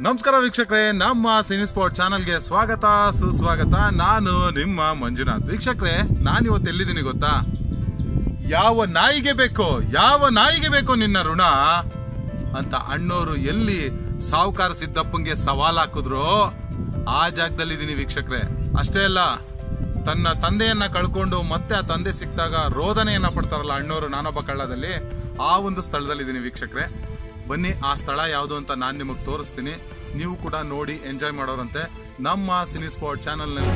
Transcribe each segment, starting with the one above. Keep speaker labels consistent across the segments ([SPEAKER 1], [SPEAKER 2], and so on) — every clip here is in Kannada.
[SPEAKER 1] ನಮಸ್ಕಾರ ವೀಕ್ಷಕರೇ ನಮ್ಮ ಸಿನಿ ಸ್ಪೋರ್ಟ್ ಚಾನಲ್ಗೆ ಸ್ವಾಗತ ಸುಸ್ವಾಗತ ನಾನು ನಿಮ್ಮ ಮಂಜುನಾಥ್ ವೀಕ್ಷಕರೇ ನಾನು ಇವತ್ತು ಎಲ್ಲಿದ್ದೀನಿ ಗೊತ್ತಾ ಯಾವ ನಾಯಿಗೆ ಬೇಕೋ ಯಾವ ನಾಯಿಗೆ ಬೇಕೋ ನಿನ್ನ ಋಣ ಅಂತ ಅಣ್ಣೋರು ಎಲ್ಲಿ ಸಾವುಕಾರ ಸಿದ್ದಪ್ಪಂಗೆ ಸವಾಲ್ ಹಾಕಿದ್ರು ಆ ಜಾಗದಲ್ಲಿ ಇದೀನಿ ವೀಕ್ಷಕರೇ ಅಷ್ಟೇ ಅಲ್ಲ ತನ್ನ ತಂದೆಯನ್ನ ಕಳ್ಕೊಂಡು ಮತ್ತೆ ಆ ತಂದೆ ಸಿಕ್ಕಿದಾಗ ರೋದನೆಯನ್ನ ಪಡ್ತಾರಲ್ಲ ಅಣ್ಣೋರು ನಾನೊಬ್ಬ ಕಳ್ಳದಲ್ಲಿ ಆ ಒಂದು ಸ್ಥಳದಲ್ಲಿ ಇದೀನಿ ವೀಕ್ಷಕರೇ ಬನ್ನಿ ಆ ಸ್ಥಳ ಯಾವುದು ಅಂತ ನಾನು ನಿಮಗೆ ತೋರಿಸ್ತೀನಿ ನೀವು ಕೂಡ ನೋಡಿ ಎಂಜಾಯ್ ಮಾಡೋರಂತೆ ನಮ್ಮ ಸಿನಿ ಸ್ಪಾಟ್ ಚಾನಲ್ನಲ್ಲಿ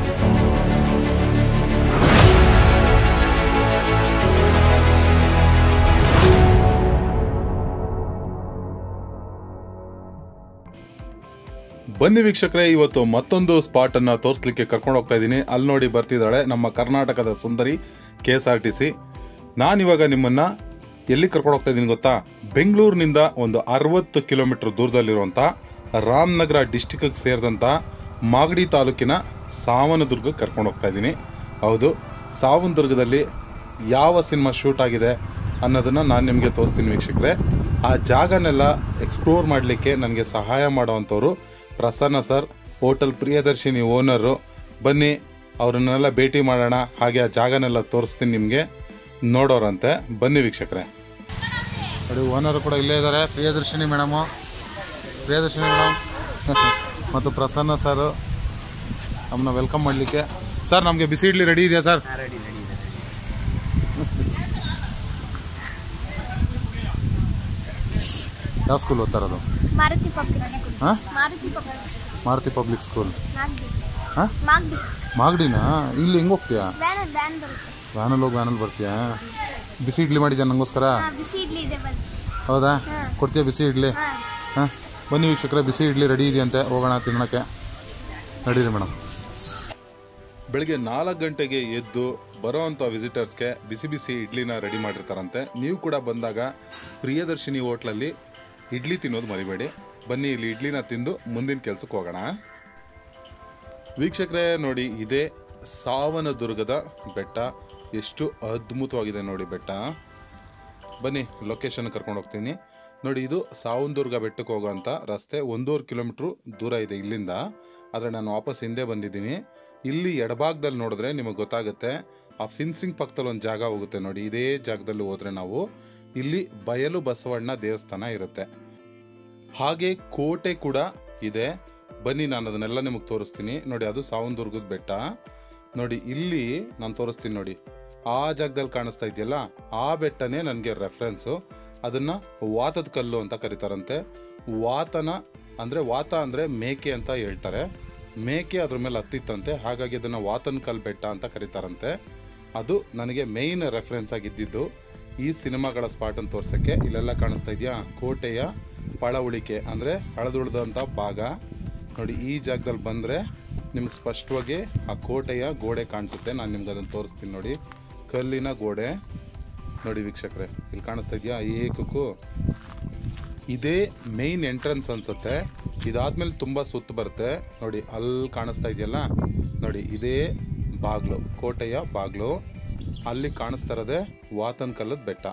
[SPEAKER 1] ಬನ್ನಿ ವೀಕ್ಷಕರೇ ಇವತ್ತು ಮತ್ತೊಂದು ಸ್ಪಾಟ್ ಅನ್ನ ತೋರಿಸ್ಲಿಕ್ಕೆ ಕರ್ಕೊಂಡು ಹೋಗ್ತಾ ಇದ್ದೀನಿ ಅಲ್ಲಿ ನೋಡಿ ಬರ್ತಿದ್ದಾಳೆ ನಮ್ಮ ಕರ್ನಾಟಕದ ಸುಂದರಿ K S R T C ನಾನಿವಾಗ ನಿಮ್ಮನ್ನ ಎಲ್ಲಿ ಕರ್ಕೊಂಡು ಹೋಗ್ತಾ ಇದ್ದೀನಿ ಗೊತ್ತಾ ಬೆಂಗಳೂರಿನಿಂದ ಒಂದು ಅರವತ್ತು ಕಿಲೋಮೀಟರ್ ದೂರದಲ್ಲಿರುವಂಥ ರಾಮನಗರ ಡಿಸ್ಟಿಕ್ಗೆ ಸೇರಿದಂಥ ಮಾಗಡಿ ತಾಲೂಕಿನ ಸಾವನದುರ್ಗಕ್ಕೆ ಕರ್ಕೊಂಡು ಹೋಗ್ತಾ ಇದ್ದೀನಿ ಹೌದು ಸಾವನದುರ್ಗದಲ್ಲಿ ಯಾವ ಸಿನಿಮಾ ಶೂಟ್ ಆಗಿದೆ ಅನ್ನೋದನ್ನು ನಾನು ನಿಮಗೆ ತೋರಿಸ್ತೀನಿ ವೀಕ್ಷಕರೇ ಆ ಜಾಗನೆಲ್ಲ ಎಕ್ಸ್ಪ್ಲೋರ್ ಮಾಡಲಿಕ್ಕೆ ನನಗೆ ಸಹಾಯ ಮಾಡೋವಂಥವ್ರು Prasanna sir hotel Priyadarshini owner ಬನ್ನಿ ಅವ್ರನ್ನೆಲ್ಲ ಭೇಟಿ ಮಾಡೋಣ ಹಾಗೆ ಆ ಜಾಗನೆಲ್ಲ ತೋರಿಸ್ತೀನಿ ನಿಮಗೆ ನೋಡೋರಂತೆ ಬನ್ನಿ ವೀಕ್ಷಕರೇ ನೋಡಿ ಓನರು ಕೂಡ ಇಲ್ಲೇ ಇದ್ದಾರೆ ಪ್ರಿಯದರ್ಶಿನಿ ಮೇಡಮು ಪ್ರಿಯದರ್ಶಿನಿ ಮೇಡಮ್ ಮತ್ತು ಪ್ರಸನ್ನ ಸರ್ ನಮ್ಮನ್ನ ವೆಲ್ಕಮ್ ಮಾಡಲಿಕ್ಕೆ ಸರ್ ನಮಗೆ ಬಿಸಿ ಇಡ್ಲಿ ರೆಡಿ ಇದೆಯಾ ಸರ್
[SPEAKER 2] ರೆಡಿ ರೆಡಿ ಇದೆ
[SPEAKER 1] ಯಾವ ಸ್ಕೂಲ್ ಓದ್ತಾರದು
[SPEAKER 3] ಮಾರುತಿ ಪಬ್ಲಿಕ್ ಸ್ಕೂಲ್
[SPEAKER 1] ಹಾಂ
[SPEAKER 3] Maruti public school
[SPEAKER 1] Maruti public school
[SPEAKER 3] Magdi
[SPEAKER 1] ಹಾಂ
[SPEAKER 3] ಮಾಗ್ಡಿ
[SPEAKER 1] ಮಾಗಡಿನಾ ಇಲ್ಲಿ ಹೆಂಗೆ ಹೋಗ್ತೀಯಾ
[SPEAKER 3] ವ್ಯಾನ್ ವ್ಯಾನ್ ಬರುತ್ತೆ
[SPEAKER 1] ವ್ಯಾನಲ್ಲಿ ಹೋಗಿ ವ್ಯಾನಲ್ಲಿ ಬರ್ತೀಯಾ ಬಿಸಿ ಇಡ್ಲಿ ಮಾಡಿದ್ಯಾ ನನಗೋಸ್ಕರ
[SPEAKER 3] ಹಾ ಬಿಸಿ ಇಡ್ಲಿ ಇದೆ ಬನ್ನಿ
[SPEAKER 1] ಹೌದಾ
[SPEAKER 3] ಹಾ.
[SPEAKER 1] ಕೊಡ್ತೀಯಾ ಬಿಸಿ ಇಡ್ಲಿ
[SPEAKER 3] ಹಾ
[SPEAKER 1] ಹಾಂ ಬನ್ನಿ ವೀಕ್ಷಕರೇ ಬಿಸಿ ಇಡ್ಲಿ ರೆಡಿ ಇದೆಯಂತೆ ಹೋಗೋಣ ತಿನ್ನೋಕ್ಕೆ ನಡೀರಿ ಮೇಡಮ್ ಬೆಳಿಗ್ಗೆ ನಾಲ್ಕು ಗಂಟೆಗೆ ಎದ್ದು ಬರೋವಂಥ ವಿಸಿಟರ್ಸ್ಗೆ ಬಿಸಿ ಬಿಸಿ ಇಡ್ಲಿನ ರೆಡಿ ಮಾಡಿರ್ತಾರಂತೆ ನೀವು ಕೂಡ ಬಂದಾಗ ಪ್ರಿಯದರ್ಶಿನಿ ಹೋಟ್ಲಲ್ಲಿ ಇಡ್ಲಿ ತಿನ್ನೋದು ಮರಿಬೇಡಿ ಬನ್ನಿ ಇಲ್ಲಿ ಇಡ್ಲಿನ ತಿಂದು ಮುಂದಿನ ಕೆಲ್ಸಕ್ಕೆ ಹೋಗೋಣ ವೀಕ್ಷಕರೇ ನೋಡಿ ಇದೇ ಸಾವನದುರ್ಗದ ಬೆಟ್ಟ ಎಷ್ಟು ಅದ್ಭುತವಾಗಿದೆ ನೋಡಿ ಬೆಟ್ಟ ಬನ್ನಿ ಲೊಕೇಶನ್ ಕರ್ಕೊಂಡು ಹೋಗ್ತೀನಿ ನೋಡಿ ಇದು ಸಾವನದುರ್ಗ ಬೆಟ್ಟಕ್ಕೆ ಹೋಗೋವಂಥ ರಸ್ತೆ ಒಂದೂವರೆ ಕಿಲೋಮೀಟ್ರು ದೂರ ಇದೆ ಇಲ್ಲಿಂದ ಆದರೆ ನಾನು ವಾಪಸ್ ಹಿಂದೆ ಬಂದಿದ್ದೀನಿ ಇಲ್ಲಿ ಎಡಭಾಗದಲ್ಲಿ ನೋಡಿದ್ರೆ ನಿಮಗೆ ಗೊತ್ತಾಗುತ್ತೆ ಆ ಫಿನ್ಸಿಂಗ್ ಪಕ್ಕದಲ್ಲಿ ಒಂದು ಜಾಗ ಹೋಗುತ್ತೆ ನೋಡಿ ಇದೇ ಜಾಗದಲ್ಲಿ ಹೋದ್ರೆ ನಾವು ಇಲ್ಲಿ ಬಯಲು ಬಸವಣ್ಣ ದೇವಸ್ಥಾನ ಇರುತ್ತೆ ಹಾಗೆ ಕೋಟೆ ಕೂಡ ಇದೆ ಬನ್ನಿ ನಾನು ಅದನ್ನೆಲ್ಲ ನಿಮಗೆ ತೋರಿಸ್ತೀನಿ ನೋಡಿ ಅದು ಸಾವನದುರ್ಗದ ಬೆಟ್ಟ ನೋಡಿ ಇಲ್ಲಿ ನಾನು ತೋರಿಸ್ತೀನಿ ನೋಡಿ ಆ ಜಾಗದಲ್ಲಿ ಕಾಣಿಸ್ತಾ ಇದೆಯಲ್ಲ ಆ ಬೆಟ್ಟನೇ ನನಗೆ ರೆಫರೆನ್ಸು ಅದನ್ನ ವಾತದ ಕಲ್ಲು ಅಂತ ಕರೀತಾರಂತೆ ವಾತನ ಅಂದರೆ ವಾತ ಅಂದರೆ ಮೇಕೆ ಅಂತ ಹೇಳ್ತಾರೆ ಮೇಕೆ ಅದ್ರ ಮೇಲೆ ಹತ್ತಿತ್ತಂತೆ ಹಾಗಾಗಿ ಅದನ್ನು ವಾತನ ಕಲ್ ಬೆಟ್ಟ ಅಂತ ಕರೀತಾರಂತೆ ಅದು ನನಗೆ ಮೇಯ್ನ್ ರೆಫರೆನ್ಸ್ ಆಗಿದ್ದಿದ್ದು ಈ ಸಿನಿಮಾಗಳ ಸ್ಪಾಟನ್ನು ತೋರ್ಸೋಕ್ಕೆ ಇಲ್ಲೆಲ್ಲ ಕಾಣಿಸ್ತಾ ಇದೆಯಾ ಕೋಟೆಯ ಪಳವಳಿಕೆ ಅಂದರೆ ಹಳದುಳಿದಂಥ ಭಾಗ ನೋಡಿ ಈ ಜಾಗದಲ್ಲಿ ಬಂದರೆ ನಿಮ್ಗೆ ಸ್ಪಷ್ಟವಾಗಿ ಆ ಕೋಟೆಯ ಗೋಡೆ ಕಾಣಿಸುತ್ತೆ ನಾನು ನಿಮ್ಗೆ ಅದನ್ನು ತೋರಿಸ್ತೀನಿ ನೋಡಿ ಕಲ್ಲಿನ ಗೋಡೆ ನೋಡಿ ವೀಕ್ಷಕರೇ ಇಲ್ಲಿ ಕಾಣಿಸ್ತಾ ಇದೆಯಾ ಏಕಕ್ಕೂ ಇದೇ ಮೇಯ್ನ್ ಎಂಟ್ರೆನ್ಸ್ ಅನ್ಸುತ್ತೆ ಇದಾದ್ಮೇಲೆ ತುಂಬ ಸುತ್ತು ಬರುತ್ತೆ ನೋಡಿ ಅಲ್ಲಿ ಕಾಣಿಸ್ತಾ ಇದೆಯಲ್ಲ ನೋಡಿ ಇದೇ ಬಾಗ್ಲು ಕೋಟೆಯ ಬಾಗ್ಲು ಅಲ್ಲಿ ಕಾಣಿಸ್ತಾ ಇರೋದೇ ವಾತನ್ ಕಲ್ಲದ ಬೆಟ್ಟ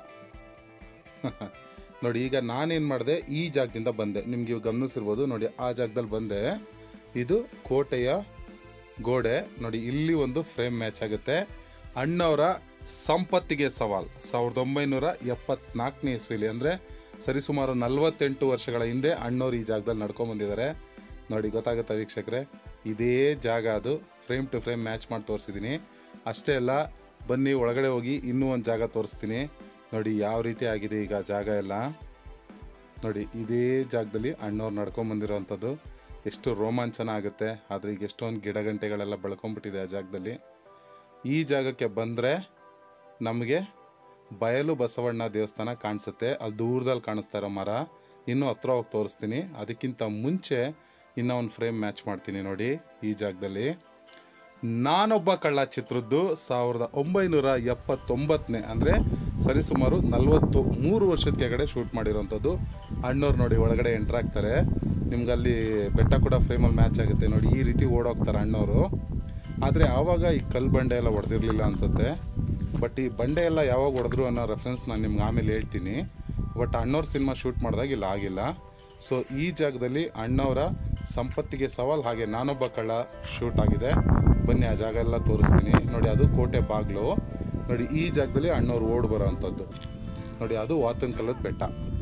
[SPEAKER 1] ನೋಡಿ ಈಗ ನಾನೇನು ಮಾಡಿದೆ ಈ ಜಾಗದಿಂದ ಬಂದೆ ನಿಮ್ಗೆ ಇವಾಗ ಗಮನಿಸಿರ್ಬೋದು ನೋಡಿ ಆ ಜಾಗದಲ್ಲಿ ಬಂದೆ ಇದು ಕೋಟೆಯ ಗೋಡೆ ನೋಡಿ ಇಲ್ಲಿ ಒಂದು ಫ್ರೇಮ್ ಮ್ಯಾಚ್ ಆಗುತ್ತೆ ಅಣ್ಣವರ ಸಂಪತ್ತಿಗೆ ಸವಾಲ್ ಸಾವಿರದ ಒಂಬೈನೂರ ಎಪ್ಪತ್ನಾಲ್ಕನೇ ಇಸ್ವಿಲಿ ಅಂದರೆ ಸರಿಸುಮಾರು ನಲವತ್ತೆಂಟು ವರ್ಷಗಳ ಹಿಂದೆ ಅಣ್ಣವ್ರು ಈ ಜಾಗದಲ್ಲಿ ನಡ್ಕೊಂಡ್ ಬಂದಿದ್ದಾರೆ ನೋಡಿ ಗೊತ್ತಾಗುತ್ತಾ ವೀಕ್ಷಕರೇ ಇದೇ ಜಾಗ ಅದು ಫ್ರೇಮ್ ಟು ಫ್ರೇಮ್ ಮ್ಯಾಚ್ ಮಾಡಿ ತೋರಿಸಿದ್ದೀನಿ ಅಷ್ಟೇ ಅಲ್ಲ ಬನ್ನಿ ಒಳಗಡೆ ಹೋಗಿ ಇನ್ನೂ ಒಂದು ಜಾಗ ತೋರಿಸ್ತೀನಿ ನೋಡಿ ಯಾವ ರೀತಿ ಆಗಿದೆ ಈಗ ಜಾಗ ಎಲ್ಲ ನೋಡಿ ಇದೇ ಜಾಗದಲ್ಲಿ ಅಣ್ಣವ್ರು ನಡ್ಕೊಂಡ್ ಬಂದಿರೋವಂಥದ್ದು ಎಷ್ಟು ರೋಮಾಂಚನ ಆಗುತ್ತೆ ಆದರೆ ಈಗ ಎಷ್ಟೊಂದು ಗಿಡ ಗಂಟೆಗಳೆಲ್ಲ ಬೆಳ್ಕೊಂಡ್ಬಿಟ್ಟಿದೆ ಆ ಜಾಗದಲ್ಲಿ ಈ ಜಾಗಕ್ಕೆ ಬಂದರೆ ನಮಗೆ ಬಯಲು ಬಸವಣ್ಣ ದೇವಸ್ಥಾನ ಕಾಣಿಸುತ್ತೆ ಅಲ್ಲಿ ದೂರದಲ್ಲಿ ಕಾಣಿಸ್ತಾ ಇರೋ ಮರ ಇನ್ನೂ ಹತ್ರ ಹೋಗಿ ತೋರಿಸ್ತೀನಿ ಅದಕ್ಕಿಂತ ಮುಂಚೆ ಇನ್ನೂ ಒಂದು ಫ್ರೇಮ್ ಮ್ಯಾಚ್ ಮಾಡ್ತೀನಿ ನೋಡಿ ಈ ಜಾಗದಲ್ಲಿ ನಾನೊಬ್ಬ ಕಳ್ಳ ಚಿತ್ರದ್ದು ಸಾವಿರದ ಒಂಬೈನೂರ ಎಪ್ಪತ್ತೊಂಬತ್ತನೇ ಅಂದರೆ ಸರಿಸುಮಾರು ನಲವತ್ತು ಮೂರು ವರ್ಷದ ಕೆಳಗಡೆ ಶೂಟ್ ಮಾಡಿರೋಂಥದ್ದು ಅಣ್ಣವ್ರು ನೋಡಿ ಒಳಗಡೆ ಎಂಟ್ರ್ ಆಗ್ತಾರೆ ನಿಮ್ಗಲ್ಲಿ ಬೆಟ್ಟ ಕೂಡ ಫ್ರೇಮಲ್ಲಿ ಮ್ಯಾಚ್ ಆಗುತ್ತೆ ನೋಡಿ ಈ ರೀತಿ ಓಡೋಗ್ತಾರೆ ಅಣ್ಣವರು ಆದರೆ ಆವಾಗ ಈ ಕಲ್ಲು ಬಂಡೆ ಎಲ್ಲ ಹೊಡೆದಿರಲಿಲ್ಲ ಅನಿಸುತ್ತೆ ಬಟ್ ಈ ಬಂಡೆ ಎಲ್ಲ ಯಾವಾಗ ಹೊಡೆದ್ರು ಅನ್ನೋ ರೆಫರೆನ್ಸ್ ನಾನು ನಿಮ್ಗೆ ಆಮೇಲೆ ಹೇಳ್ತೀನಿ ಬಟ್ ಅಣ್ಣವ್ರ ಸಿನಿಮಾ ಶೂಟ್ ಮಾಡಿದಾಗ ಇಲ್ಲಿ ಆಗಿಲ್ಲ ಸೊ ಈ ಜಾಗದಲ್ಲಿ ಅಣ್ಣವರ ಸಂಪತ್ತಿಗೆ ಸವಾಲ್ ಹಾಗೆ ನಾನೊಬ್ಬ ಕಳ್ಳ ಶೂಟ್ ಆಗಿದೆ ಬನ್ನಿ ಆ ಜಾಗ ಎಲ್ಲ ತೋರಿಸ್ತೀನಿ ನೋಡಿ ಅದು ಕೋಟೆ ಬಾಗಿಲು ನೋಡಿ ಈ ಜಾಗದಲ್ಲಿ ಅಣ್ಣವ್ರು ಓಡ್ ಬರೋ ಅಂಥದ್ದು ನೋಡಿ ಅದು ವಾತನ್ ಕಲ್ಲದ ಬೆಟ್ಟ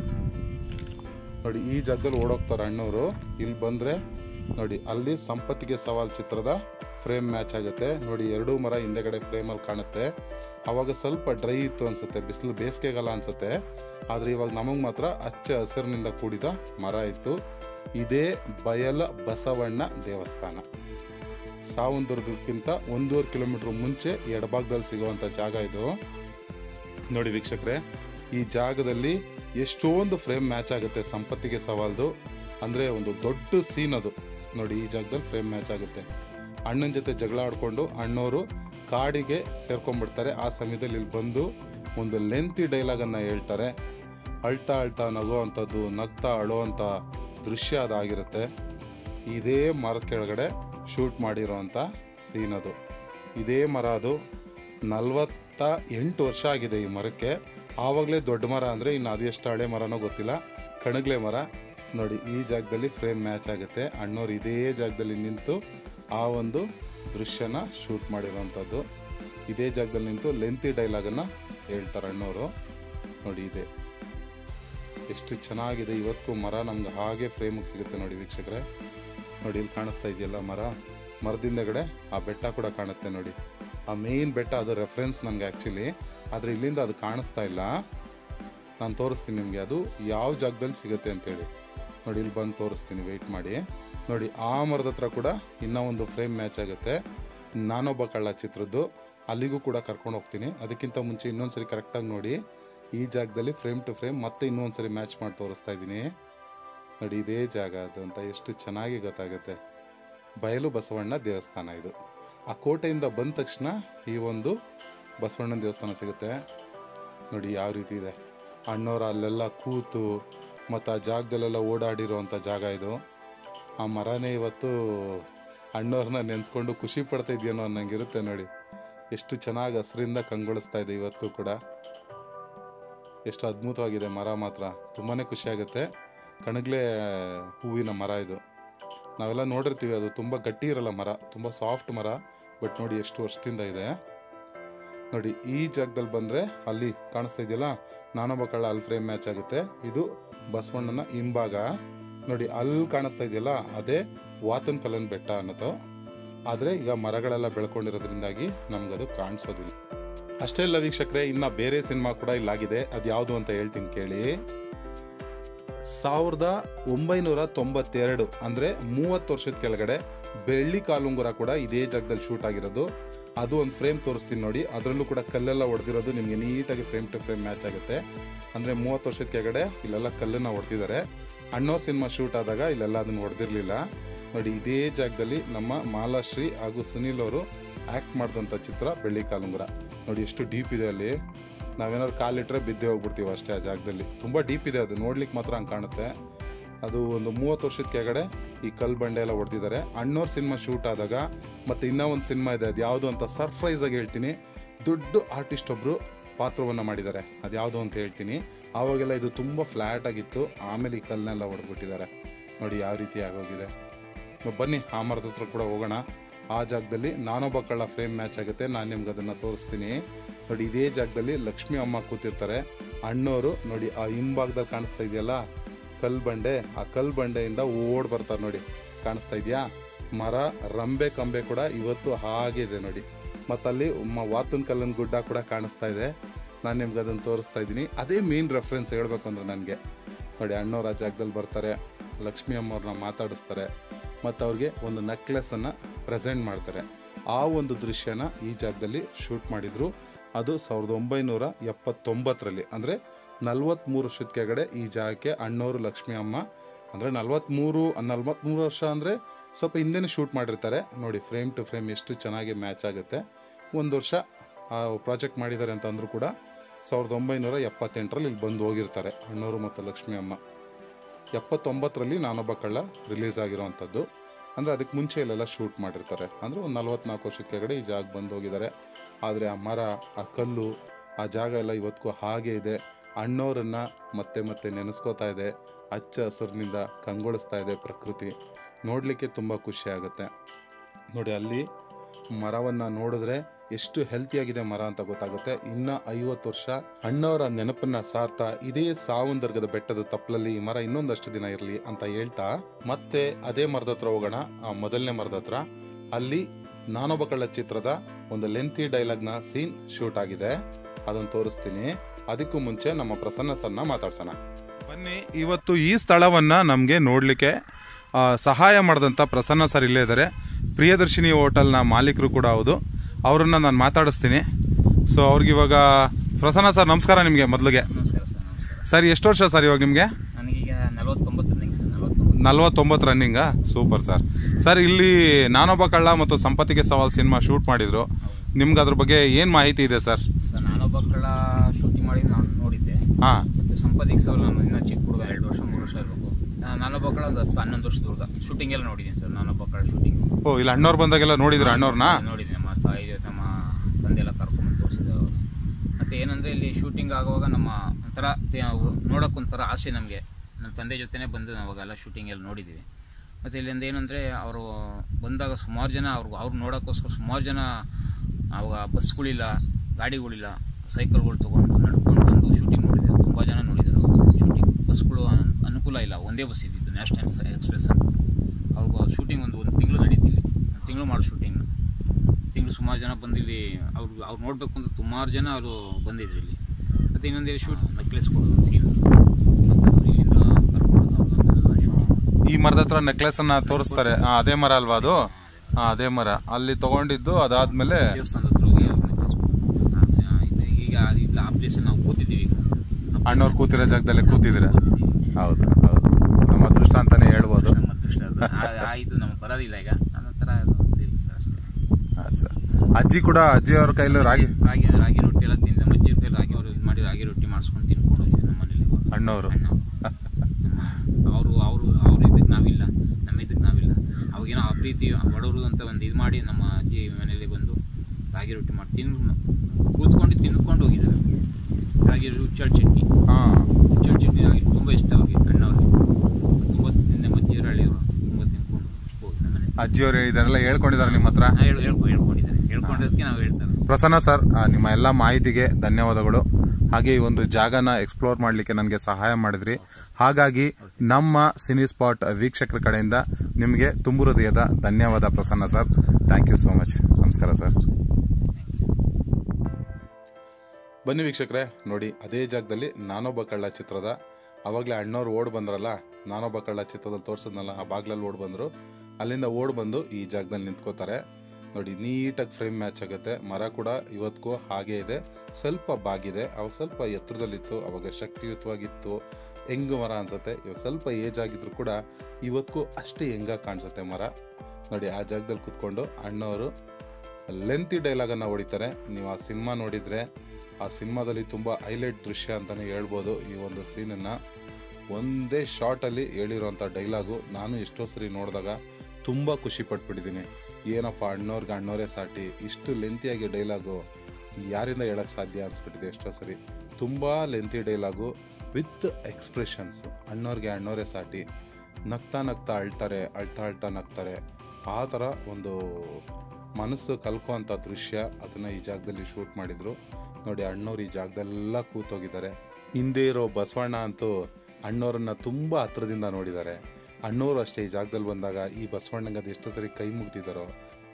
[SPEAKER 1] ನೋಡಿ ಈ ಜಾಗದಲ್ಲಿ ಓಡೋಗ್ತಾರೆ ಅಣ್ಣವರು ಇಲ್ಲಿ ಬಂದರೆ ನೋಡಿ ಅಲ್ಲಿ ಸಂಪತ್ತಿಗೆ ಸವಾಲ್ ಚಿತ್ರದ ಫ್ರೇಮ್ ಮ್ಯಾಚ್ ಆಗುತ್ತೆ ನೋಡಿ ಎರಡೂ ಮರ ಹಿಂದೆಗಡೆ ಫ್ರೇಮಲ್ಲಿ ಕಾಣುತ್ತೆ ಅವಾಗ ಸ್ವಲ್ಪ ಡ್ರೈ ಇತ್ತು ಅನ್ಸುತ್ತೆ ಬಿಸಿಲು ಬೇಸಿಗೆಗಾಲ ಅನ್ಸುತ್ತೆ ಆದರೆ ಇವಾಗ ನಮಗೆ ಮಾತ್ರ ಹಚ್ಚ ಹಸಿರಿನಿಂದ ಕೂಡಿದ ಮರ ಇತ್ತು ಇದೇ ಬಯಲ ಬಸವಣ್ಣ ದೇವಸ್ಥಾನ ಸಾವಂದುರ್ಗಕ್ಕಿಂತ ಒಂದೂವರೆ ಕಿಲೋಮೀಟ್ರ್ ಮುಂಚೆ ಎಡಭಾಗದಲ್ಲಿ ಸಿಗುವಂಥ ಜಾಗ ಇದು ನೋಡಿ ವೀಕ್ಷಕರೇ ಈ ಜಾಗದಲ್ಲಿ ಎಷ್ಟೊಂದು ಫ್ರೇಮ್ ಮ್ಯಾಚ್ ಆಗುತ್ತೆ ಸಂಪತ್ತಿಗೆ ಸವಾಲ್ದು ಅಂದರೆ ಒಂದು ದೊಡ್ಡ ಸೀನ್ ಅದು ನೋಡಿ ಈ ಜಾಗದಲ್ಲಿ ಫ್ರೇಮ್ ಮ್ಯಾಚ್ ಆಗುತ್ತೆ ಅಣ್ಣನ ಜೊತೆ ಜಗಳ ಆಡ್ಕೊಂಡು ಅಣ್ಣವರು ಕಾಡಿಗೆ ಸೇರ್ಕೊಂಡ್ಬಿಡ್ತಾರೆ ಆ ಸಮಯದಲ್ಲಿ ಇಲ್ಲಿ ಬಂದು ಒಂದು ಲೆಂತಿ ಡೈಲಾಗನ್ನು ಹೇಳ್ತಾರೆ ಅಳ್ತಾ ಅಳ್ತಾ ನಗುವಂಥದ್ದು ನಗ್ತಾ ಅಳುವಂಥ ದೃಶ್ಯ ಅದಾಗಿರುತ್ತೆ ಇದೇ ಮರದ ಕೆಳಗಡೆ ಶೂಟ್ ಮಾಡಿರೋವಂಥ ಸೀನ್ ಅದು ಇದೇ ಮರ ಅದು ನಲ್ವತ್ತ ಎಂಟು ವರ್ಷ ಆಗಿದೆ ಈ ಮರಕ್ಕೆ ಆವಾಗಲೇ ದೊಡ್ಡ ಮರ ಅಂದರೆ ಇನ್ನು ಅದೆಷ್ಟು ಹಳೆ ಮರನೋ ಗೊತ್ತಿಲ್ಲ ಕಣಗ್ಲೆ ಮರ ನೋಡಿ ಈ ಜಾಗದಲ್ಲಿ ಫ್ರೇಮ್ ಮ್ಯಾಚ್ ಆಗುತ್ತೆ ಅಣ್ಣವ್ರು ಇದೇ ಜಾಗದಲ್ಲಿ ನಿಂತು ಆ ಒಂದು ದೃಶ್ಯನ ಶೂಟ್ ಮಾಡಿರೋವಂಥದ್ದು ಇದೇ ಜಾಗದಲ್ಲಿ ನಿಂತು ಲೆಂತಿ ಡೈಲಾಗನ್ನು ಹೇಳ್ತಾರೆ ಅಣ್ಣವರು ನೋಡಿ ಇದೆ ಎಷ್ಟು ಚೆನ್ನಾಗಿದೆ ಇವತ್ತಿಗೂ ಮರ ನಮ್ಗೆ ಹಾಗೆ ಫ್ರೇಮಿಗೆ ಸಿಗುತ್ತೆ ನೋಡಿ ವೀಕ್ಷಕರೇ ನೋಡಿ ಇಲ್ಲಿ ಕಾಣಿಸ್ತಾ ಇದೆಯಲ್ಲ ಮರ ಮರದಿಂದಗಡೆ ಆ ಬೆಟ್ಟ ಕೂಡ ಕಾಣುತ್ತೆ ನೋಡಿ ಆ ಮೇನ್ ಬೆಟ್ಟ ಅದು ರೆಫರೆನ್ಸ್ ನನಗೆ ಆ್ಯಕ್ಚುಲಿ ಆದರೆ ಇಲ್ಲಿಂದ ಅದು ಕಾಣಿಸ್ತಾ ಇಲ್ಲ ನಾನು ತೋರಿಸ್ತೀನಿ ನಿಮಗೆ ಅದು ಯಾವ ಜಾಗದಲ್ಲಿ ಸಿಗುತ್ತೆ ಅಂತೇಳಿ ನೋಡಿ ಇಲ್ಲಿ ಬಂದು ತೋರಿಸ್ತೀನಿ ವೆಯ್ಟ್ ಮಾಡಿ ನೋಡಿ ಆ ಮರದ ಹತ್ರ ಕೂಡ ಇನ್ನೂ ಒಂದು ಫ್ರೇಮ್ ಮ್ಯಾಚ್ ಆಗುತ್ತೆ ನಾನೊಬ್ಬ ಕಳ್ಳ ಚಿತ್ರದ್ದು ಅಲ್ಲಿಗೂ ಕೂಡ ಕರ್ಕೊಂಡು ಹೋಗ್ತೀನಿ ಅದಕ್ಕಿಂತ ಮುಂಚೆ ಇನ್ನೊಂದ್ಸರಿ ಕರೆಕ್ಟಾಗಿ ನೋಡಿ ಈ ಜಾಗದಲ್ಲಿ ಫ್ರೇಮ್ ಟು ಫ್ರೇಮ್ ಮತ್ತೆ ಇನ್ನೊಂದ್ಸರಿ ಮ್ಯಾಚ್ ಮಾಡಿ ತೋರಿಸ್ತಾ ಇದ್ದೀನಿ ನೋಡಿ ಇದೇ ಜಾಗ ಅದು ಅಂತ ಎಷ್ಟು ಚೆನ್ನಾಗಿ ಗೊತ್ತಾಗುತ್ತೆ ಬಯಲು ಬಸವಣ್ಣ ದೇವಸ್ಥಾನ ಇದು ಆ ಕೋಟೆಯಿಂದ ಬಂದ ತಕ್ಷಣ ಈ ಒಂದು ಬಸವಣ್ಣನ ದೇವಸ್ಥಾನ ಸಿಗುತ್ತೆ ನೋಡಿ ಯಾವ ರೀತಿ ಇದೆ ಅಣ್ಣವ್ರು ಅಲ್ಲೆಲ್ಲ ಕೂತು ಮತ್ತು ಆ ಜಾಗದಲ್ಲೆಲ್ಲ ಓಡಾಡಿರೋವಂಥ ಜಾಗ ಇದು ಆ ಮರನೇ ಇವತ್ತು ಅಣ್ಣವ್ರನ್ನ ನೆನೆಸ್ಕೊಂಡು ಖುಷಿ ಪಡ್ತಾ ಇದೆಯೇನೋ ಅನ್ನಂಗಿರುತ್ತೆ ನೋಡಿ ಎಷ್ಟು ಚೆನ್ನಾಗಿ ಹಸ್ರಿಂದ ಕಂಗೊಳಿಸ್ತಾ ಇದೆ ಇವತ್ತಿಗೂ ಕೂಡ ಎಷ್ಟು ಅದ್ಭುತವಾಗಿದೆ ಮರ ಮಾತ್ರ ತುಂಬಾ ಖುಷಿಯಾಗುತ್ತೆ ಕಣಗ್ಲೆ ಹೂವಿನ ಮರ ಇದು ನಾವೆಲ್ಲ ನೋಡಿರ್ತೀವಿ ಅದು ತುಂಬ ಗಟ್ಟಿ ಇರಲ್ಲ ಮರ ತುಂಬ ಸಾಫ್ಟ್ ಮರ ಬಟ್ ನೋಡಿ ಎಷ್ಟು ವರ್ಷದಿಂದ ಇದೆ ನೋಡಿ ಈ ಜಾಗದಲ್ಲಿ ಬಂದರೆ ಅಲ್ಲಿ ಕಾಣಿಸ್ತಾ ಇದೆಯಲ್ಲ ನಾನೊಬ್ಬ ಕಳ್ಳ ಅಲ್ಲಿ ಫ್ರೇಮ್ ಮ್ಯಾಚ್ ಆಗುತ್ತೆ ಇದು ಬಸವಣ್ಣನ ಹಿಂಭಾಗ ನೋಡಿ ಅಲ್ಲಿ ಕಾಣಿಸ್ತಾ ಇದೆಯಲ್ಲ ಅದೇ ವಾತನ್ ಕಲ್ಲನ್ ಬೆಟ್ಟ ಅನ್ನೋದು ಆದರೆ ಈಗ ಮರಗಳೆಲ್ಲ ಬೆಳ್ಕೊಂಡಿರೋದ್ರಿಂದಾಗಿ ನಮ್ಗದು ಕಾಣಿಸೋದಿಲ್ಲ ಅಷ್ಟೇ ಅಲ್ಲ ವೀಕ್ಷಕರೇ ಇನ್ನು ಬೇರೆ ಸಿನಿಮಾ ಕೂಡ ಇಲ್ಲಾಗಿದೆ ಅದು ಯಾವುದು ಅಂತ ಹೇಳ್ತೀನಿ ಕೇಳಿ ಸಾವಿರದ ಒಂಬೈನೂರ ತೊಂಬತ್ತೆರಡು ಅಂದರೆ ಮೂವತ್ತು ವರ್ಷದ ಕೆಳಗಡೆ ಬೆಳ್ಳಿ ಕಾಲುಂಗುರ ಕೂಡ ಇದೇ ಜಾಗದಲ್ಲಿ ಶೂಟ್ ಆಗಿರೋದು ಅದು ಒಂದು ಫ್ರೇಮ್ ತೋರಿಸ್ತೀನಿ ನೋಡಿ ಅದರಲ್ಲೂ ಕೂಡ ಕಲ್ಲೆಲ್ಲ ಹೊಡೆದಿರೋದು ನಿಮಗೆ ನೀಟಾಗಿ ಫ್ರೇಮ್ ಟು ಫ್ರೇಮ್ ಮ್ಯಾಚ್ ಆಗುತ್ತೆ ಅಂದರೆ ಮೂವತ್ತು ವರ್ಷದ ಕೆಳಗಡೆ ಇಲ್ಲೆಲ್ಲ ಕಲ್ಲನ್ನು ಹೊಡೆದಿದ್ದಾರೆ ಅಣ್ಣವ್ರ ಸಿನಿಮಾ ಶೂಟ್ ಆದಾಗ ಇಲ್ಲೆಲ್ಲ ಅದನ್ನು ಹೊಡೆದಿರಲಿಲ್ಲ ನೋಡಿ ಇದೇ ಜಾಗದಲ್ಲಿ ನಮ್ಮ ಮಾಲಾಶ್ರೀ ಹಾಗೂ ಸುನೀಲ್ ಅವರು ಆ್ಯಕ್ಟ್ ಮಾಡಿದಂಥ ಚಿತ್ರ ಬೆಳ್ಳಿ ಕಾಲುಂಗುರ ನೋಡಿ ಎಷ್ಟು ಡೀಪ್ ಇದೆ ಅಲ್ಲಿ ನಾವೇನಾದ್ರು ಕಾಲಿಟ್ರೆ ಬಿದ್ದೆ ಹೋಗ್ಬಿಡ್ತೀವಿ ಅಷ್ಟೇ ಆ ಜಾಗದಲ್ಲಿ ತುಂಬ ಡೀಪ್ ಇದೆ ಅದು ನೋಡ್ಲಿಕ್ಕೆ ಮಾತ್ರ ಹಂಗೆ ಕಾಣುತ್ತೆ ಅದು ಒಂದು ಮೂವತ್ತು ವರ್ಷದ ಕೆಳಗಡೆ ಈ ಕಲ್ಲು ಬಂಡೆ ಎಲ್ಲ ಹೊಡೆದಿದ್ದಾರೆ ಅಣ್ಣವ್ರ ಸಿನಿಮಾ ಶೂಟ್ ಆದಾಗ ಮತ್ತು ಇನ್ನೂ ಒಂದು ಸಿನಿಮಾ ಇದೆ ಅದು ಯಾವುದು ಅಂತ ಸರ್ಪ್ರೈಸ್ ಆಗಿ ಹೇಳ್ತೀನಿ ದೊಡ್ಡ ಆರ್ಟಿಸ್ಟ್ ಒಬ್ಬರು ಪಾತ್ರವನ್ನು ಮಾಡಿದ್ದಾರೆ ಅದು ಯಾವುದು ಅಂತ ಹೇಳ್ತೀನಿ ಆವಾಗೆಲ್ಲ ಇದು ತುಂಬ ಫ್ಲ್ಯಾಟ್ ಆಗಿತ್ತು ಆಮೇಲೆ ಈ ಕಲ್ಲನ್ನೆಲ್ಲ ಹೊಡೆದ್ಬಿಟ್ಟಿದ್ದಾರೆ ನೋಡಿ ಯಾವ ರೀತಿ ಆಗೋಗಿದೆ ಬನ್ನಿ ಆ ಮರದ ಹತ್ರ ಕೂಡ ಹೋಗೋಣ ಆ ಜಾಗದಲ್ಲಿ ನಾನೊಬ್ಬ ಕಳ್ಳ ಫ್ರೇಮ್ ಮ್ಯಾಚ್ ಆಗುತ್ತೆ ನಾನು ನಿಮ್ಗೆ ಅದನ್ನು ತೋರಿಸ್ತೀನಿ ನೋಡಿ ಇದೇ ಜಾಗದಲ್ಲಿ ಲಕ್ಷ್ಮಿ ಅಮ್ಮ ಕೂತಿರ್ತಾರೆ ಅಣ್ಣವರು ನೋಡಿ ಆ ಹಿಂಭಾಗದಲ್ಲಿ ಕಾಣಿಸ್ತಾ ಇದೆಯಲ್ಲ ಕಲ್ಲು ಬಂಡೆ ಆ ಕಲ್ಲು ಬಂಡೆಯಿಂದ ಓಡ್ ಬರ್ತಾರೆ ನೋಡಿ ಕಾಣಿಸ್ತಾ ಇದೆಯಾ ಮರ ರಂಬೆ ಕಂಬೆ ಕೂಡ ಇವತ್ತು ಹಾಗೆ ಇದೆ ನೋಡಿ ಮತ್ತು ಅಲ್ಲಿ ಮ ವಾತನ್ ಕಲ್ಲನ್ ಗುಡ್ಡ ಕೂಡ ಕಾಣಿಸ್ತಾ ಇದೆ ನಾನು ನಿಮ್ಗೆ ಅದನ್ನು ತೋರಿಸ್ತಾ ಇದ್ದೀನಿ ಅದೇ ಮೇನ್ ರೆಫರೆನ್ಸ್ ಹೇಳ್ಬೇಕು ಅಂದ್ರೆ ನನಗೆ ನೋಡಿ ಅಣ್ಣವ್ರ ಆ ಜಾಗದಲ್ಲಿ ಬರ್ತಾರೆ ಲಕ್ಷ್ಮಿ ಅಮ್ಮವ್ರನ್ನ ಮಾತಾಡಿಸ್ತಾರೆ ಮತ್ತು ಅವ್ರಿಗೆ ಒಂದು ನೆಕ್ಲೆಸನ್ನು ಪ್ರೆಸೆಂಟ್ ಮಾಡ್ತಾರೆ ಆ ಒಂದು ದೃಶ್ಯನ ಈ ಜಾಗದಲ್ಲಿ ಶೂಟ್ ಮಾಡಿದರು ಅದು ಸಾವಿರದ ಒಂಬೈನೂರ ಎಪ್ಪತ್ತೊಂಬತ್ತರಲ್ಲಿ ಅಂದರೆ ನಲ್ವತ್ತ್ಮೂರು ವರ್ಷದ ಕೆಳಗಡೆ ಈ ಜಾಗಕ್ಕೆ ಅಣ್ಣವರು ಲಕ್ಷ್ಮಿ ಅಮ್ಮ ಅಂದರೆ ನಲ್ವತ್ತ್ಮೂರು ನಲ್ವತ್ತ್ಮೂರು ವರ್ಷ ಅಂದರೆ ಸ್ವಲ್ಪ ಹಿಂದೆನೇ ಶೂಟ್ ಮಾಡಿರ್ತಾರೆ ನೋಡಿ ಫ್ರೇಮ್ ಟು ಫ್ರೇಮ್ ಎಷ್ಟು ಚೆನ್ನಾಗಿ ಮ್ಯಾಚ್ ಆಗುತ್ತೆ ಒಂದು ವರ್ಷ ಆ ಪ್ರಾಜೆಕ್ಟ್ ಮಾಡಿದ್ದಾರೆ ಅಂತ ಅಂದರೂ ಕೂಡ ಸಾವಿರದ ಒಂಬೈನೂರ ಎಪ್ಪತ್ತೆಂಟರಲ್ಲಿ ಇಲ್ಲಿ ಬಂದು ಹೋಗಿರ್ತಾರೆ ಅಣ್ಣವರು ಮತ್ತು ಲಕ್ಷ್ಮಿ ಅಮ್ಮ ಎಪ್ಪತ್ತೊಂಬತ್ತರಲ್ಲಿ ನಾನೊಬ್ಬ ಕಳ್ಳ ರಿಲೀಸ್ ಆಗಿರೋವಂಥದ್ದು ಅಂದರೆ ಅದಕ್ಕೆ ಮುಂಚೆ ಇಲ್ಲೆಲ್ಲ ಶೂಟ್ ಮಾಡಿರ್ತಾರೆ ಅಂದರೆ ಒಂದು ನಲ್ವತ್ನಾಲ್ಕು ವರ್ಷದ ಕೆಳಗಡೆ ಈ ಜಾಗ ಬಂದು ಹೋಗಿದ್ದಾರೆ ಆದರೆ ಆ ಮರ ಆ ಕಲ್ಲು ಆ ಜಾಗ ಎಲ್ಲ ಇವತ್ತಿಗೂ ಹಾಗೆ ಇದೆ ಅಣ್ಣವರನ್ನ ಮತ್ತೆ ಮತ್ತೆ ನೆನೆಸ್ಕೋತಾ ಇದೆ ಹಚ್ಚ ಹಸಿರಿನಿಂದ ಕಂಗೊಳಿಸ್ತಾ ಇದೆ ಪ್ರಕೃತಿ ನೋಡಲಿಕ್ಕೆ ತುಂಬ ಖುಷಿ ಆಗುತ್ತೆ ನೋಡಿ ಅಲ್ಲಿ ಮರವನ್ನು ನೋಡಿದ್ರೆ ಎಷ್ಟು ಹೆಲ್ತಿಯಾಗಿದೆ ಮರ ಅಂತ ಗೊತ್ತಾಗುತ್ತೆ ಇನ್ನು ಐವತ್ತು ವರ್ಷ ಅಣ್ಣವರ ನೆನಪನ್ನ ಸಾರ್ತಾ ಇದೇ ಸಾವಂದರ್ಗದ ಬೆಟ್ಟದ ತಪ್ಪಲಲ್ಲಿ ಈ ಮರ ಇನ್ನೊಂದಷ್ಟು ದಿನ ಇರಲಿ ಅಂತ ಹೇಳ್ತಾ ಮತ್ತೆ ಅದೇ ಮರದ ಹತ್ರ ಹೋಗೋಣ ಆ ಮೊದಲನೇ ಮರದ ಹತ್ರ ಅಲ್ಲಿ ನಾನೊಬ್ಬ ಕಳ್ಳ ಚಿತ್ರದ ಒಂದು ಲೆಂತಿ ಡೈಲಾಗ್ನ ಸೀನ್ ಶೂಟ್ ಆಗಿದೆ ಅದನ್ನು ತೋರಿಸ್ತೀನಿ ಅದಕ್ಕೂ ಮುಂಚೆ ನಮ್ಮ ಪ್ರಸನ್ನ ಸರ್ನ ಮಾತಾಡ್ಸೋಣ ಬನ್ನಿ ಇವತ್ತು ಈ ಸ್ಥಳವನ್ನು ನಮಗೆ ನೋಡಲಿಕ್ಕೆ ಸಹಾಯ ಮಾಡಿದಂಥ ಪ್ರಸನ್ನ ಸರ್ ಇಲ್ಲೇ ಇದ್ದಾರೆ ಪ್ರಿಯದರ್ಶಿನಿ ಹೋಟೆಲ್ನ ಮಾಲೀಕರು ಕೂಡ ಹೌದು ಅವರನ್ನು ನಾನು ಮಾತಾಡಿಸ್ತೀನಿ ಸೊ ಅವ್ರಿಗೆ ಇವಾಗ ಪ್ರಸನ್ನ ಸರ್ ನಮಸ್ಕಾರ ನಿಮಗೆ ಮೊದಲಿಗೆ
[SPEAKER 2] ನಮಸ್ಕಾರ ಸರ್ ನಮಸ್ಕಾರ
[SPEAKER 1] ಸರ್ ಎಷ್ಟು ವರ್ಷ ಸರ್ ಇವಾಗ ನಿಮಗೆ
[SPEAKER 2] ನನಗೀಗ ನಲವತ್ತೊಂಬತ್ತು ರನ್ನಿಂಗ್ ಸರ್ ನಲವತ್ತೊಂಬತ್ತು
[SPEAKER 1] ನಲ್ವತ್ತೊಂಬತ್ತು ರನ್ನಿಂಗಾ ಸೂಪರ್ ಸರ್ ಸರ್ ಇಲ್ಲಿ ನಾನೊಬ್ಬ ಕಳ್ಳ ಮತ್ತು ಸಂಪತ್ತಿಗೆ ಸವಾಲ್ ಸಿನಿಮಾ ಶೂಟ್ ಮಾಡಿದ್ರು ನಿಮ್ಗೆ ಅದ್ರ ಬಗ್ಗೆ ಏನು ಮಾಹಿತಿ ಇದೆ ಸರ್
[SPEAKER 2] ಸರ್ ನಾನೊಬ್ಬ ಕಳ್ಳ ಶೂಟಿಂಗ್ ಮಾಡಿ ನಾನು ನೋಡಿದ್ದೆ
[SPEAKER 1] ಹಾಂ
[SPEAKER 2] ಮತ್ತು ಸಂಪದಿಗೆ ಸರ್ ನಾನು ಇನ್ನೂ ಚಿಕ್ಕ ಹುಡುಗ ಎರಡು ವರ್ಷ ಮೂರು ವರ್ಷ ಇರಬೇಕು ನಾನೊಬ್ಬ ಕಳ್ಳ ಒಂದು ಹತ್ತು ಹನ್ನೊಂದು ವರ್ಷದ ಹುಡುಗ ಶೂಟಿಂಗ್ ಎಲ್ಲ ನೋಡಿದ್ದೀನಿ ಸರ್ ನಾನೊಬ್ಬ ಕಳ್ಳ ಶೂಟಿಂಗ್
[SPEAKER 1] ಓ ಇಲ್ಲಿ ಅಣ್ಣವ್ರು ಬಂದಾಗೆಲ್ಲ ನೋಡಿದ್ರ ಅಣ್ಣವ್ರನ್ನ
[SPEAKER 2] ನೋಡಿದ್ದೀನಿ ನಮ್ಮ ತಾಯಿ ಜೊತೆ ನಮ್ಮ ತಂದೆ ಎಲ್ಲ ಕರ್ಕೊಂಬಂದು ತೋರಿಸಿದೆ ಅವರು ಮತ್ತು ಏನಂದರೆ ಇಲ್ಲಿ ಶೂಟಿಂಗ್ ಆಗುವಾಗ ನಮ್ಮ ಒಂಥರ ನೋಡೋಕೆ ಒಂಥರ ಆಸೆ ನಮಗೆ ನಮ್ಮ ತಂದೆ ಜೊತೆನೇ ಬಂದು ನಾವು ಅವಾಗೆಲ್ಲ ಶೂಟಿಂಗ್ ಎಲ್ಲ ನೋಡಿದ್ದೀವಿ ಮತ್ತು ಇಲ್ಲಿಂದ ಏನಂದರೆ ಅವರು ಬಂದಾಗ ಸುಮಾರು ಜನ ಅವ್ರಿಗೆ ಅವ್ರು ನೋಡೋಕ್ಕೋಸ್ಕರ ಸುಮಾರು ಜನ ಅವಾಗ ಬಸ್ಗಳಿಲ್ಲ ಗಾಡಿಗಳಿಲ್ಲ ಸೈಕಲ್ಗಳು ತೊಗೊಂಡು ನಡ್ಕೊಂಡು ಬಂದು ಶೂಟಿಂಗ್ ನೋಡಿದ್ರು ತುಂಬ ಜನ ನೋಡಿದರು ಶೂಟಿಂಗ್ ಬಸ್ಗಳು ಅನ್- ಅನುಕೂಲ ಇಲ್ಲ ಒಂದೇ ಬಸ್ ಇದ್ದಿದ್ದು ನ್ಯಾಷನಲ್ ಎಕ್ಸ್ಪ್ರೆಸ್ ಅಂತ ಅವ್ರಿಗೂ ಶೂಟಿಂಗ್ ಒಂದು ಒಂದು ತಿಂಗಳು ನಡೀತಿಲ್ಲಿ ಒಂದು ತಿಂಗಳು ಮಾಡೋ ಶೂಟಿಂಗ್ ತಿಂಗಳು ಸುಮಾರು ಜನ ಬಂದು ಇಲ್ಲಿ ಅವ್ರು ಅವ್ರು ನೋಡಬೇಕು ಅಂತ ಸುಮಾರು ಜನ ಅವರು ಬಂದಿದ್ರು ಇಲ್ಲಿ ಮತ್ತು ಇನ್ನೊಂದು ಶೂಟ್ ನೆಕ್ಲೆಸ್ ಕೊಡೋದು ಸೀನ್ ಮತ್ತು ಅವ್ರು ಇಲ್ಲಿಂದ ಕರ್ಕೊಂಡು ಅವ್ರನ್ನ ಶೂಟಿಂಗ್
[SPEAKER 1] ಈ ಮರದ ಹತ್ರ ನೆಕ್ಲೆಸ್ ಅನ್ನ ತೋರಿಸ್ತಾರೆ ಆ, ಅದೇ ಮರ ಅಲ್ವಾ ಅದು ಆ, ಅದೇ ಮರ ಅಲ್ಲಿ ತಗೊಂಡಿದ್ದು ಅದಾದ್ಮೇಲೆ
[SPEAKER 2] ದೇವಸ್ಥಾನದ ಹತ್ರ ಹೋಗಿ ಅವ್ರ ನೆಕ್ಲೆಸ್ ಕೊಡೋದು ಆ, ಸ- ಇದು ಈಗ ಇಲ್ಲ ಆ ಪ್ಲೇಸಲ್ಲಿ ನಾವು ಕೂತಿದ್ದೀವಿ ಈಗ ಆ place
[SPEAKER 1] ಅಣ್ಣವ್ರು ಕೂತಿರೋ ಜಾಗದಲ್ಲಿ ಕೂತಿದ್ದೀರ
[SPEAKER 2] ಕೂತಿದ್ದೀವಿ.
[SPEAKER 1] ಹೌದು ಹೌದು ನಮ್ಮ ಅದೃಷ್ಟ ಅಂತಾನೆ ಹೇಳ್ಬೋದು
[SPEAKER 2] ನಮ್ಮ ಅದೃಷ್ಟ ಅದು. ಆ- ಆ ಇದು ನಮ್ಗೆ ಬರೋದಿಲ್ಲ ಈಗ ನಂತರ ಇಲ್ಲ ಸರ್ ಅಷ್ಟೇ
[SPEAKER 1] ಹಾ, ಸರ್. ಅಜ್ಜಿ ಕೂಡ ಅಜ್ಜಿ ಅವ್ರ ಕೈಲಿ ರಾಗಿ
[SPEAKER 2] ರಾಗಿ ರಾಗಿ ರೊಟ್ಟಿ ಎಲ್ಲ ತಿಂದ ಮಜ್ಜಿ ಕೈ ರಾಗಿ ಅವರು ಇದು ಮಾಡಿ ರಾಗಿ ರೊಟ್ಟಿ ಮಾಡಿಸ್ಕೊಂಡು ತಿನ್ಕೊಂಡು ಹೋಗಿದ್ದಾರೆ ನಮ್ಮ ಮನೇಲಿ ಇವಾಗ.
[SPEAKER 1] ಅಣ್ಣವ್ರು
[SPEAKER 2] ಅಣ್ಣ ಅವರು ಅವರು ಅವ್ರ ಇದಕ್ಕೆ ನಾವಿಲ್ಲ ನಮ್ಮ ಇದಕ್ಕೆ ನಾವಿಲ್ಲ ಅವಾಗೇನೋ ಆ ಪ್ರೀತಿ ಬಡವರು ಅಂತ ಒಂದು ಇದು ಮಾಡಿ ನಮ್ಮ ಅಜ್ಜಿ ಮನೇಲಿ ಬಂದು ರಾಗಿ ರೊಟ್ಟಿ ಮಾಡಿ ತಿಂದು ಕೂತ್ಕೊಂಡು ತಿನ್ಕೊಂಡು ಹೋಗಿದ್ದಾರೆ ರಾಗಿ ಹುಚ್ಚಳ ಚಟ್ನಿ
[SPEAKER 1] ಹಾ
[SPEAKER 2] ಹುಚ್ಚಳ ಚಟ್ನಿ ರಾಗಿ ತುಂಬ ಇಷ್ಟ ಅವ್ರಿಗೆ ಅಣ್ಣವ್ರಿಗೆ ತುಂಬ ತಿಂದೆ ಮಜ್ಜಿ ರಳ್ಳಿಯವರು ತುಂಬ ತಿನ್ಕೊಂಡು ಹೋಗಿ ನಮ್ಮ ಮನೆ
[SPEAKER 1] ಅಜ್ಜಿಯವ್ರು ಇದನ್ನೆಲ್ಲ ಹೇಳ್ಕೊಂಡಿದ್ದಾರೆ ನಿಮ್ಮ ಹತ್ರ
[SPEAKER 2] ಹೇಳಿ ಹೇಳ್ಕೊ ಹೇಳ್ಕೊಂಡಿದ್ದಾರೆ ಹೇಳ್ಕೊಂಡಿದ್ದಕ್ಕೆ ನಾವು ಹೇಳ್ತಾರೆ
[SPEAKER 1] ಪ್ರಸನ್ನ ಸರ್ ಆ, ನಿಮ್ಮ ಎಲ್ಲ ಮಾಹಿತಿಗೆ ಧನ್ಯವಾದಗಳು ಹಾಗೆ ಈ ಒಂದು ಜಾಗನ ಎಕ್ಸ್ಪ್ಲೋರ್ ಮಾಡಲಿಕ್ಕೆ ನನಗೆ ಸಹಾಯ ಮಾಡಿದ್ರಿ ಹಾಗಾಗಿ ನಮ್ಮ ಸಿನಿ ಸ್ಪಾಟ್ ವೀಕ್ಷಕರ ಕಡೆಯಿಂದ ನಿಮಗೆ ತುಂಬು ಹೃದಯದ ಧನ್ಯವಾದ Prasanna sir thank you so much ನಮಸ್ಕಾರ ಸರ್ ಬನ್ನಿ ವೀಕ್ಷಕರೇ ನೋಡಿ ಅದೇ ಜಾಗದಲ್ಲಿ ನಾನೊಬ್ಬ ಕಳ್ಳ ಚಿತ್ರದ ಅವಾಗಲೇ ಅಣ್ಣವ್ರು ಓಡ್ ಬಂದ್ರಲ್ಲ ನಾನೊಬ್ಬ ಕಳ್ಳ ಚಿತ್ರದಲ್ಲಿ ತೋರಿಸಿದ್ನಲ್ಲ ಆ ಬಾಗ್ಲಲ್ಲಿ ಓಡ್ ಬಂದರು ಅಲ್ಲಿಂದ ಓಡ್ ಬಂದು ಈ ಜಾಗದಲ್ಲಿ ನಿಂತ್ಕೋತಾರೆ ನೋಡಿ ನೀಟಾಗಿ ಫ್ರೇಮ್ ಮ್ಯಾಚ್ ಆಗುತ್ತೆ ಮರ ಕೂಡ ಇವತ್ತಿಗೂ ಹಾಗೇ ಇದೆ ಸ್ವಲ್ಪ ಬಾಗಿದೆ ಅವಾಗ ಸ್ವಲ್ಪ ಎತ್ತರದಲ್ಲಿತ್ತು ಅವಾಗ ಶಕ್ತಿಯುತವಾಗಿತ್ತು ಹೆಂಗು ಮರ ಅನ್ಸುತ್ತೆ ಇವಾಗ ಸ್ವಲ್ಪ ಏಜ್ ಆಗಿದ್ರು ಕೂಡ ಇವತ್ತಿಗೂ ಅಷ್ಟೇ ಹೆಂಗಾಗಿ ಕಾಣಿಸುತ್ತೆ ಮರ ನೋಡಿ ಆ ಜಾಗದಲ್ಲಿ ಕುತ್ಕೊಂಡು ಅಣ್ಣವರು ಲೆಂತಿ ಡೈಲಾಗನ್ನು ಹೊಡಿತಾರೆ ನೀವು ಆ ಸಿನಿಮಾ ನೋಡಿದರೆ ಆ ಸಿನಿಮಾದಲ್ಲಿ ತುಂಬ ಹೈಲೈಟ್ ದೃಶ್ಯ ಅಂತಲೇ ಹೇಳ್ಬೋದು ಈ ಒಂದು ಸೀನನ್ನು ಒಂದೇ ಶಾರ್ಟಲ್ಲಿ ಹೇಳಿರೋಂಥ ಡೈಲಾಗು ನಾನು ಎಷ್ಟೋ ಸರಿ ನೋಡಿದಾಗ ತುಂಬ ಖುಷಿ ಪಟ್ಬಿಟ್ಟಿದ್ದೀನಿ ಏನಪ್ಪ ಅಣ್ಣವ್ರಿಗೆ ಅಣ್ಣವರೇ ಸಾಟಿ ಇಷ್ಟು ಲೆಂತಿಯಾಗಿ ಡೈಲಾಗು ಯಾರಿಂದ ಹೇಳೋಕ್ಕೆ ಸಾಧ್ಯ ಅನಿಸ್ಬಿಟ್ಟಿದೆ ಎಷ್ಟೋ ಸರಿ ತುಂಬ ಲೆಂತಿ ಡೈಲಾಗು ವಿತ್ ಎಕ್ಸ್ಪ್ರೆಷನ್ಸು ಅಣ್ಣವ್ರಿಗೆ ಅಣ್ಣವರೇ ಸಾಟಿ ನಗ್ತಾ ನಗ್ತಾ ಅಳ್ತಾರೆ ಅಳ್ತಾ ಅಳ್ತಾ ನಗ್ತಾರೆ ಆ ಥರ ಒಂದು ಮನಸ್ಸು ಕಲ್ಕುವಂಥ ದೃಶ್ಯ ಅದನ್ನು ಈ ಜಾಗದಲ್ಲಿ ಶೂಟ್ ಮಾಡಿದರು ನೋಡಿ ಅಣ್ಣವ್ರು ಈ ಜಾಗದಲ್ಲೆಲ್ಲ ಕೂತೋಗಿದ್ದಾರೆ ಹಿಂದೆ ಇರೋ ಬಸವಣ್ಣ ಅಂತೂ ಅಣ್ಣವ್ರನ್ನ ತುಂಬ ಹತ್ರದಿಂದ ನೋಡಿದ್ದಾರೆ ಅಣ್ಣವರು ಅಷ್ಟೇ ಈ ಜಾಗದಲ್ಲಿ ಬಂದಾಗ ಈ ಬಸವಣ್ಣಂಗೆ ಅದು ಎಷ್ಟು ಸರಿ ಕೈ ಮುಗ್ದಿದ್ದಾರೋ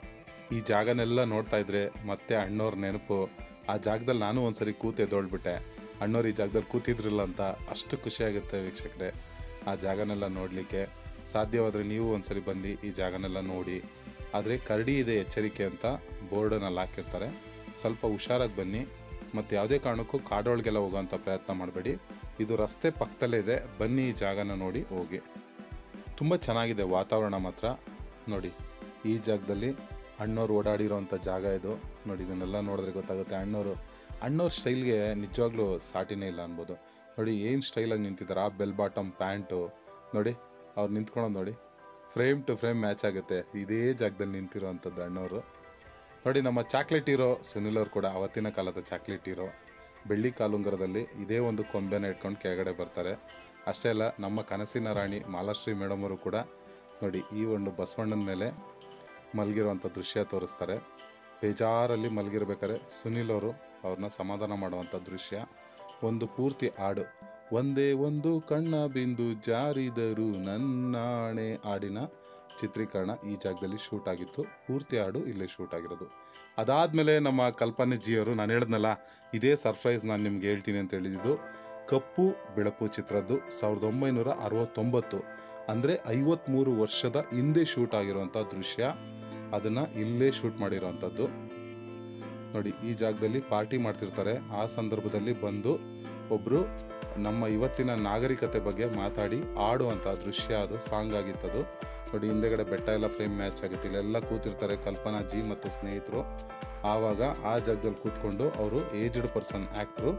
[SPEAKER 1] ಈ ಜಾಗನೆಲ್ಲ ನೋಡ್ತಾ ಇದ್ರೆ ಮತ್ತೆ ಅಣ್ಣವ್ರ ನೆನಪು ಆ ಜಾಗದಲ್ಲಿ ನಾನು ಒಂದ್ಸರಿ ಕೂತೆ ಎದ್ದೋಳ್ಬಿಟ್ಟೆ ಅಣ್ಣವ್ರು ಈ ಜಾಗದಲ್ಲಿ ಕೂತಿದ್ರಲ್ಲ ಅಂತ ಅಷ್ಟು ಖುಷಿಯಾಗುತ್ತೆ ವೀಕ್ಷಕರೇ ಆ ಜಾಗನೆಲ್ಲ ನೋಡಲಿಕ್ಕೆ ಸಾಧ್ಯವಾದರೆ ನೀವು ಒಂದ್ಸರಿ ಬಂದು ಈ ಜಾಗನೆಲ್ಲ ನೋಡಿ ಆದರೆ ಕರಡಿ ಇದೆ ಎಚ್ಚರಿಕೆ ಅಂತ ಬೋರ್ಡನಲ್ಲಿ ಹಾಕಿರ್ತಾರೆ ಸ್ವಲ್ಪ ಹುಷಾರಾಗಿ ಬನ್ನಿ ಮತ್ತು ಯಾವುದೇ ಕಾರಣಕ್ಕೂ ಕಾಡೊಳಗೆಲ್ಲ ಹೋಗೋಂಥ ಪ್ರಯತ್ನ ಮಾಡಬೇಡಿ ಇದು ರಸ್ತೆ ಪಕ್ಕದಲ್ಲೇ ಇದೆ ಬನ್ನಿ ಈ ಜಾಗನ ನೋಡಿ ಹೋಗಿ ತುಂಬ ಚೆನ್ನಾಗಿದೆ ವಾತಾವರಣ ಮಾತ್ರ ನೋಡಿ ಈ ಜಾಗದಲ್ಲಿ ಅಣ್ಣವ್ರು ಓಡಾಡಿರೋಂಥ ಜಾಗ ಇದು ನೋಡಿ ಇದನ್ನೆಲ್ಲ ನೋಡಿದ್ರೆ ಗೊತ್ತಾಗುತ್ತೆ ಅಣ್ಣವರು ಅಣ್ಣವ್ರ ಸ್ಟೈಲ್ಗೆ ನಿಜವಾಗ್ಲೂ ಸಾಟಿನೇ ಇಲ್ಲ ಅನ್ಬೋದು ನೋಡಿ ಏನು ಸ್ಟೈಲಾಗಿ ನಿಂತಿದ್ದಾರೆ ಆ ಬೆಲ್ ಬಾಟಮ್ ಪ್ಯಾಂಟು ನೋಡಿ ಅವ್ರು ನಿಂತ್ಕೊಳ್ಳೋದು ನೋಡಿ ಫ್ರೇಮ್ ಟು ಫ್ರೇಮ್ ಮ್ಯಾಚ್ ಆಗುತ್ತೆ ಇದೇ ಜಾಗದಲ್ಲಿ ನಿಂತಿರೋವಂಥದ್ದು ಅಣ್ಣವರು ನೋಡಿ ನಮ್ಮ ಚಾಕ್ಲೇಟ್ ಹೀರೋ ಸುನಿಲ್ ಅವ್ರು ಕೂಡ ಅವತ್ತಿನ ಕಾಲದ ಚಾಕ್ಲೇಟ್ ಹೀರೋ ಬೆಳ್ಳಿ ಕಾಲುಂಗರದಲ್ಲಿ ಇದೇ ಒಂದು ಕೊಂಬೆನ ಇಟ್ಕೊಂಡು ಕೆಳಗಡೆ ಬರ್ತಾರೆ ಅಷ್ಟೇ ಅಲ್ಲ ನಮ್ಮ ಕನಸಿನ ರಾಣಿ ಮಾಲಾಶ್ರೀ ಮೇಡಮ್ ಅವರು ಕೂಡ ನೋಡಿ ಈ ಒಂದು ಬಸವಣ್ಣನ ಮೇಲೆ ಮಲಗಿರುವಂಥ ದೃಶ್ಯ ತೋರಿಸ್ತಾರೆ ಬೇಜಾರಲ್ಲಿ ಮಲಗಿರ್ಬೇಕಾದ್ರೆ ಸುನಿಲ್ ಅವರು ಅವ್ರನ್ನ ಸಮಾಧಾನ ಮಾಡುವಂಥ ದೃಶ್ಯ ಒಂದು ಪೂರ್ತಿ ಹಾಡು ಒಂದೇ ಒಂದು ಕಣ್ಣ ಬಿಂದು ಜಾರಿದರು ನನ್ನಾಣೆ ಹಾಡಿನ ಚಿತ್ರೀಕರಣ ಈ ಜಾಗದಲ್ಲಿ ಶೂಟ್ ಆಗಿತ್ತು ಪೂರ್ತಿ ಹಾಡು ಇಲ್ಲೇ ಶೂಟ್ ಆಗಿರೋದು ಅದಾದಮೇಲೆ ನಮ್ಮ ಕಲ್ಪನೆ ಜಿಯವರು ನಾನು ಹೇಳಿದ್ನಲ್ಲ ಇದೇ ಸರ್ಪ್ರೈಸ್ ನಾನು ನಿಮ್ಗೆ ಹೇಳ್ತೀನಿ ಅಂತ ಹೇಳಿದ್ದು ಕಪ್ಪು ಬೆಳಪು ಚಿತ್ರದ್ದು ಸಾವಿರದ ಒಂಬೈನೂರ ಅರವತ್ತೊಂಬತ್ತು ಅಂದರೆ ಐವತ್ತ್ಮೂರು ವರ್ಷದ ಹಿಂದೆ ಶೂಟ್ ಆಗಿರುವಂಥ ದೃಶ್ಯ ಅದನ್ನು ಇಲ್ಲೇ ಶೂಟ್ ಮಾಡಿರೋವಂಥದ್ದು ನೋಡಿ ಈ ಜಾಗದಲ್ಲಿ ಪಾರ್ಟಿ ಮಾಡ್ತಿರ್ತಾರೆ ಆ ಸಂದರ್ಭದಲ್ಲಿ ಬಂದು ಒಬ್ಬರು ನಮ್ಮ ಇವತ್ತಿನ ನಾಗರಿಕತೆ ಬಗ್ಗೆ ಮಾತಾಡಿ ಆಡುವಂಥ ದೃಶ್ಯ ಅದು ಸಾಂಗ್ ಆಗಿತ್ತದು ನೋಡಿ ಹಿಂದೆಗಡೆ ಬೆಟ್ಟ ಎಲ್ಲ ಫ್ರೇಮ್ ಮ್ಯಾಚ್ ಆಗುತ್ತೆ ಇಲ್ಲೆಲ್ಲ ಕೂತಿರ್ತಾರೆ ಕಲ್ಪನಾ ಜಿ ಮತ್ತು ಸ್ನೇಹಿತರು ಆವಾಗ ಆ ಜಾಗದಲ್ಲಿ ಕೂತ್ಕೊಂಡು ಅವರು ಏಜ್ಡ್ ಪರ್ಸನ್ ಆ್ಯಕ್ಟ್ರು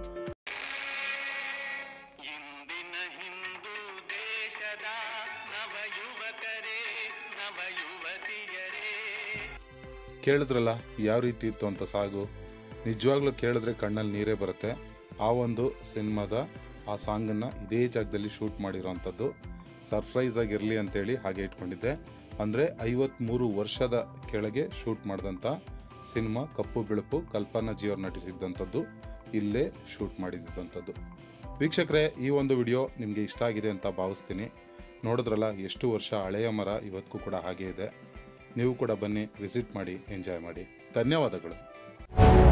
[SPEAKER 4] ಇಂದಿನ ಹಿಂದೂ ದೇಶದ ನವ ಯುವಕರೇ ನವ ಯುವತಿಯರೇ
[SPEAKER 1] ಕೇಳಿದ್ರಲ್ಲ ಯಾವ ರೀತಿ ಇತ್ತು ಅಂತ ಸಾಗು ನಿಜವಾಗ್ಲೂ ಕೇಳಿದ್ರೆ ಕಣ್ಣಲ್ಲಿ ನೀರೇ ಬರುತ್ತೆ ಆ ಒಂದು ಸಿನಿಮಾದ ಆ ಸಾಂಗನ್ನು ಇದೇ ಜಾಗದಲ್ಲಿ ಶೂಟ್ ಮಾಡಿರೋವಂಥದ್ದು ಸರ್ಪ್ರೈಸ್ ಆಗಿರಲಿ ಅಂತೇಳಿ ಹಾಗೆ ಇಟ್ಕೊಂಡಿದ್ದೆ ಅಂದರೆ ಐವತ್ತ್ಮೂರು ವರ್ಷದ ಕೆಳಗೆ ಶೂಟ್ ಮಾಡಿದಂಥ ಸಿನಿಮಾ ಕಪ್ಪು ಬಿಳುಪು ಕಲ್ಪನಾ ಜಿಯವ್ರು ನಟಿಸಿದ್ದಂಥದ್ದು ಇಲ್ಲೇ ಶೂಟ್ ಮಾಡಿದ್ದಂಥದ್ದು ವೀಕ್ಷಕರೇ ಈ ಒಂದು ವಿಡಿಯೋ ನಿಮಗೆ ಇಷ್ಟ ಆಗಿದೆ ಅಂತ ಭಾವಿಸ್ತೀನಿ ನೋಡಿದ್ರಲ್ಲ ಎಷ್ಟು ವರ್ಷ ಹಳೆಯ ಮರ ಇವತ್ತಿಗೂ ಕೂಡ ಹಾಗೆ ಇದೆ ನೀವು ಕೂಡ ಬನ್ನಿ ವಿಸಿಟ್ ಮಾಡಿ ಎಂಜಾಯ್ ಮಾಡಿ ಧನ್ಯವಾದಗಳು